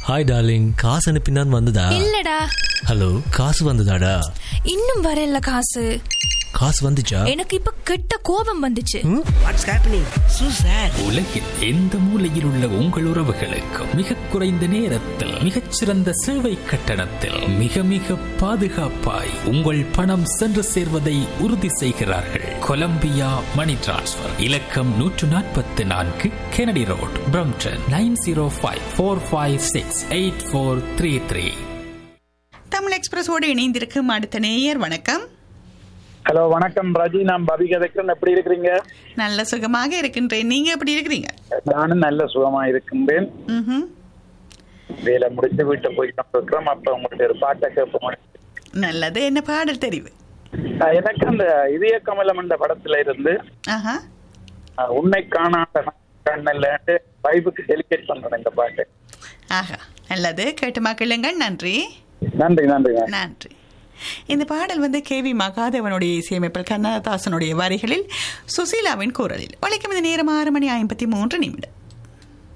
Hi darling காசு அனுப்பினான் வந்ததா இல்லடா ஹலோ காசு வந்ததாடா இன்னும் வரல காசு காசு வந்துச்சா எனக்கு இப்ப கெட்ட கோபம் வந்துச்சு வாட்ஸ் ஹேப்பனிங் சூ சார் உலகில் எந்த மூலையில் உள்ள உங்கள் உறவுகளுக்கு மிக குறைந்த நேரத்தில் மிகச்சிறந்த சேவை கட்டணத்தில் மிக மிக பாதுகாப்பாய் உங்கள் பணம் சென்று சேர்வதை உறுதி செய்கிறார்கள் கொலம்பியா மணி டிரான்ஸ்ஃபர் இலக்கம் நூற்று நாற்பத்தி நான்கு Kennedy road Brampton nine zero five four five six eight four three three Tamil எக்ஸ்பிரஸோடு இணைந்திருக்கும் அடுத்த நேயர் வணக்கம் ஹலோ வணக்கம் ராஜி நான் பவி கதைக்கிறேன் எப்படி இருக்கிறீங்க நல்ல சுகமாக இருக்கின்றேன் நீங்க எப்படி இருக்கிறீங்க நானும் நல்ல சுகமா இருக்கின்றேன் ம்ஹும். வேலை முடிச்சு வீட்டை போய் இருக்கிறோம் அப்ப உங்களுக்கு ஒரு பாட்டை கேட்போம் நல்லது என்ன பாடல் தெரிவு அஹ் எனக்கு அந்த இதய கமலம் என்ற படத்துல இருந்து ஆஹா அஹ், உன்னை காணாத கண்ணல்ல வைபுக்கு டெலிகேட் பண்றேன் இந்த பாட்டு ஆஹா நல்லது கேட்டு மக்களுங்கள் நன்றி நன்றி நன்றிங்க நன்றி இந்த பாடல் வந்து கே வி மகாதேவனுடைய இசையமைப்பில் கண்ணதாசனுடைய வரிகளில் சுசீலாவின் குரலில் வழக்கம் இந்த நேரம் ஆறு மணி ஐம்பத்தி மூன்று நிமிடம்